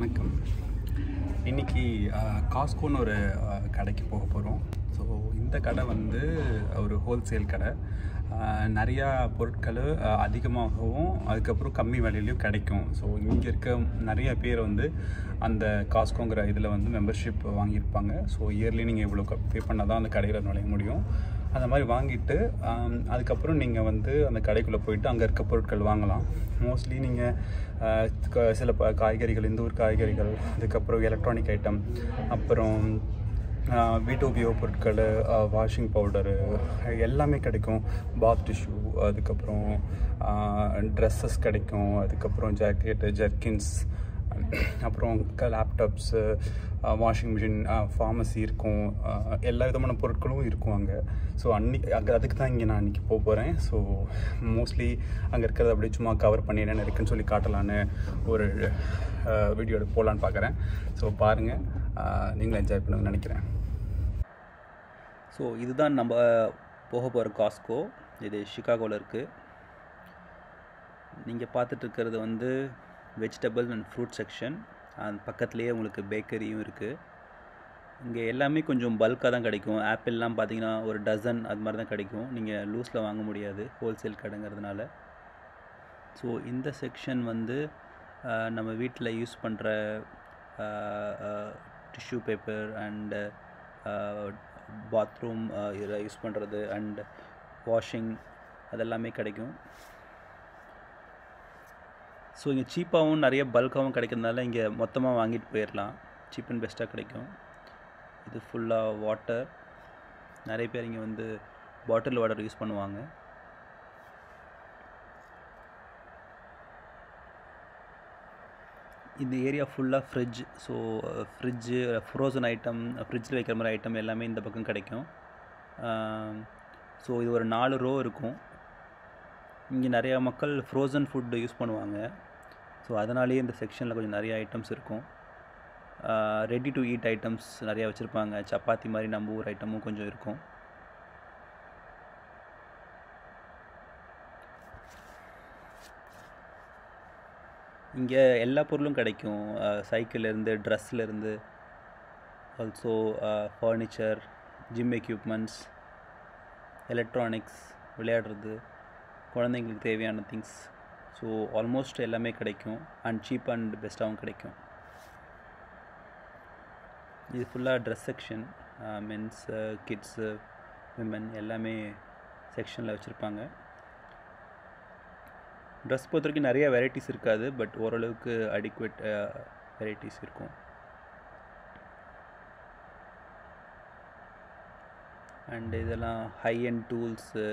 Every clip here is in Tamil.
வணக்கம் இன்னைக்கு காஸ்கோன்னு ஒரு அஹ், கடைக்கு போக போகிறோம் ஸோ இந்த கடை வந்து ஒரு ஹோல்சேல் கடை அஹ், நிறையா பொருட்கள் அஹ், அதிகமாகவும் அதுக்கப்புறம் கம்மி விலையிலையும் கிடைக்கும் ஸோ இங்கே இருக்க நிறைய பேர் வந்து அந்த காஸ்கோங்கிற இதில் வந்து மெம்பர்ஷிப் வாங்கியிருப்பாங்க ஸோ இயர்லி நீங்கள் இவ்வளோ பே பண்ணால் தான் அந்த கடையில் நுழைய முடியும் அந்த மாதிரி வாங்கிட்டு ஆம், அதுக்கப்புறம் நீங்கள் வந்து அந்த கடைக்குள்ளே போயிட்டு அங்கே இருக்க பொருட்கள் வாங்கலாம் மோஸ்ட்லி நீங்கள் சில ப காய்கறிகள் இந்த ஊர் காய்கறிகள் அதுக்கப்புறம் எலக்ட்ரானிக் ஐட்டம் அப்புறம் ஆஹ், வீட்டு உபயோகப் பொருட்கள் வாஷிங் பவுடரு எல்லாமே கிடைக்கும் பாத் டிஷ்யூ அதுக்கப்புறம் ட்ரெஸ்ஸஸ் கிடைக்கும் அதுக்கப்புறம் ஜாக்கெட்டு ஜர்க்கின்ஸ் அப்புறம் லேப்டாப்ஸு வாஷிங் மிஷின் ஃபார்மசி இருக்கும் அஹ், எல்லா விதமான பொருட்களும் இருக்கும் அங்கே ஸோ அன்னைக்கு அங்கே அதுக்கு தான் இங்கே நான் அன்றைக்கி போக போகிறேன் ஸோ மோஸ்ட்லி அங்கே இருக்கிறத அப்படியே சும்மா கவர் பண்ணி என்னென்ன இருக்குன்னு சொல்லி காட்டலான்னு ஒரு வீடியோ போகலான்னு பார்க்குறேன் ஸோ பாருங்கள் நீங்களும் என்ஜாய் பண்ணுங்கன்னு நினைக்கிறேன் ஸோ இதுதான் நம்ம போக போகிற காஸ்கோ இது சிகாகோவில் இருக்குது நீங்கள் பார்த்துட்டு இருக்கிறது வந்து வெஜிடபிள் அண்ட் ஃப்ரூட் செக்ஷன் அது பக்கத்துலேயே உங்களுக்கு பேக்கரியும் இருக்குது இங்கே எல்லாமே கொஞ்சம் பல்காக தான் கிடைக்கும் ஆப்பிள்லாம் பார்த்தீங்கன்னா ஒரு டசன் அது மாதிரி தான் கிடைக்கும் நீங்கள் லூஸில் வாங்க முடியாது ஹோல்சேல் கடைங்கிறதுனால ஸோ இந்த செக்ஷன் வந்து ஆஹ், நம்ம வீட்டில் யூஸ் பண்ணுற டிஷ்யூ பேப்பர் அண்டு பாத்ரூம் இதில் யூஸ் பண்ணுறது அண்ட் வாஷிங் அதெல்லாமே கிடைக்கும் ஸோ இங்கே சீப்பாகவும் நிறைய பல்காகவும் கிடைக்கிறதுனால இங்கே மொத்தமாக வாங்கிட்டு போயிடலாம் சீப் அண்ட் பெஸ்ட்டாக கிடைக்கும் இது ஃபுல்லாக வாட்டர் நிறைய பேர் இங்கே வந்து பாட்டில் வாட்டர் யூஸ் பண்ணுவாங்க இந்த ஏரியா ஃபுல்லாக fridge so fridge frozen item ஃப்ரிட்ஜில் வைக்கிற மாதிரி ஐட்டம் எல்லாமே இந்த பக்கம் கிடைக்கும் ஸோ இது ஒரு நாலு ரோ இருக்கும் இங்கே நிறையா மக்கள் ஃப்ரோசன் ஃபுட்டு யூஸ் பண்ணுவாங்க ஸோ அதனாலேயே இந்த செக்ஷனில் கொஞ்சம் நிறைய ஐட்டம்ஸ் இருக்கும் ரெடி டு ஈட் ஐட்டம்ஸ் நிறையா வச்சுருப்பாங்க சப்பாத்தி மாதிரி நம்ம ஊர் ஐட்டமும் கொஞ்சம் இருக்கும் இங்கே எல்லா பொருளும் கிடைக்கும் சைக்கிள்லேருந்து ட்ரெஸ்லேருந்து also furniture gym equipments electronics விளையாடுறது குழந்தைங்களுக்கு தேவையான திங்ஸ் ஸோ ஆல்மோஸ்ட் எல்லாமே கிடைக்கும் அண்ட் சீப் அண்ட் பெஸ்ட்டாகவும் கிடைக்கும் இது ஃபுல்லாக dress section men's kids women எல்லாமே செக்ஷனில் வச்சுருப்பாங்க ட்ரெஸ் பொறுத்த வரைக்கும் நிறைய வெரைட்டிஸ் இருக்காது பட் ஓரளவுக்கு அடிக்குவேட் வெரைட்டிஸ் இருக்கும் அண்ட் இதெல்லாம் ஹை அண்ட் டூல்ஸு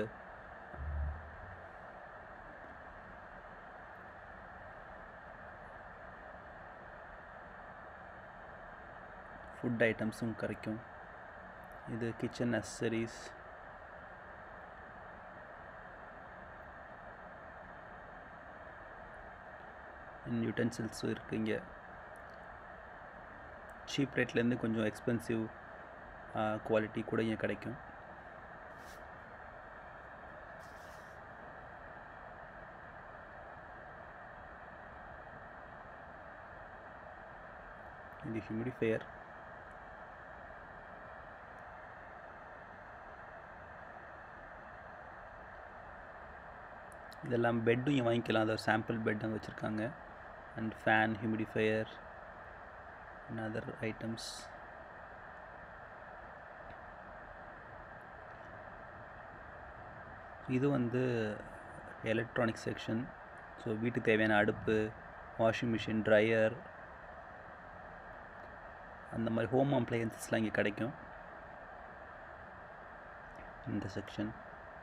ஃபுட் ஐட்டம்ஸும் கிடைக்கும் இது கிச்சன் அசசரிஸ் யூட்டென்சில்ஸும் இருக்குது இங்கே சீப் ரேட்லேருந்து கொஞ்சம் எக்ஸ்பென்சிவ் குவாலிட்டி கூட இங்கே கிடைக்கும் இது ஹியூமிடிஃபையர் இதெல்லாம் பெட்டும் இங்கே வாங்கிக்கலாம் அதை சாம்பிள் பெட் அங்கே வச்சுருக்காங்க and fan humidifier and other items இது வந்து எலக்ட்ரானிக் செக்ஷன் ஸோ வீட்டுக்கு தேவையான அடுப்பு வாஷிங் மிஷின் ட்ரையர் அந்த மாதிரி ஹோம் அப்ளையன்சஸ்லாம் இங்கே கிடைக்கும் இந்த செக்ஷன்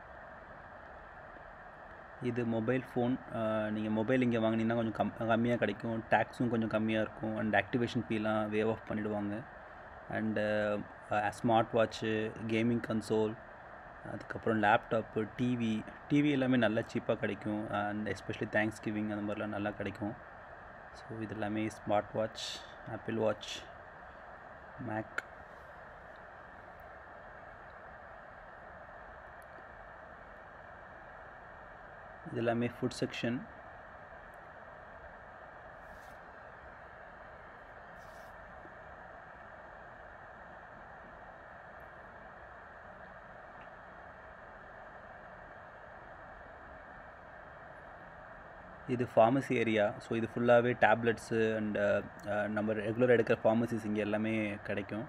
இது மொபைல் ஃபோன் நீங்கள் மொபைல் இங்கே வாங்கினீங்கன்னா கொஞ்சம் கம் கம்மியாக கிடைக்கும் டேக்ஸும் கொஞ்சம் கம்மியாக இருக்கும் அண்ட் ஆக்டிவேஷன் ஃபீலாம் வேவ் ஆஃப் பண்ணிவிடுவாங்க and smart watch gaming console அதுக்கப்புறம் லேப்டாப்பு டிவி டிவி எல்லாமே நல்லா சீப்பாக கிடைக்கும் அண்ட் எஸ்பெஷலி தேங்க்ஸ் கிவிங் அந்த மாதிரிலாம் நல்லா கிடைக்கும் ஸோ இது எல்லாமே smart watch Apple watch Mac இது எல்லாமே ஃபுட் செக்ஷன் இது ஃபார்மசி ஏரியா ஸோ இது ஃபுல்லாகவே டேப்லெட்ஸு அண்ட் நம்ம ரெகுலர் எடுக்கிற ஃபார்மசிஸ் இங்கே எல்லாமே கிடைக்கும்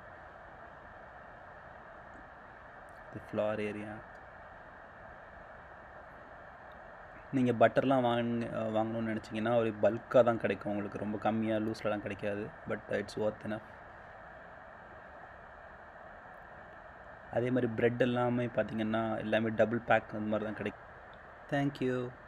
இது ஃப்ளார் ஏரியா நீங்கள் பட்டர்லாம் வாங்க வாங்கணும்னு நினச்சிங்கன்னா ஒரு பல்காக தான் கிடைக்கும் உங்களுக்கு ரொம்ப கம்மியாக லூஸ்லலாம் கிடைக்காது பட் இட்ஸ் ஒர்த் enough அதே மாதிரி பிரெட் எல்லாமே பார்த்தீங்கன்னா எல்லாமே டபுள் பேக் அந்த மாதிரி தான் கிடைக்கும் தேங்க்யூ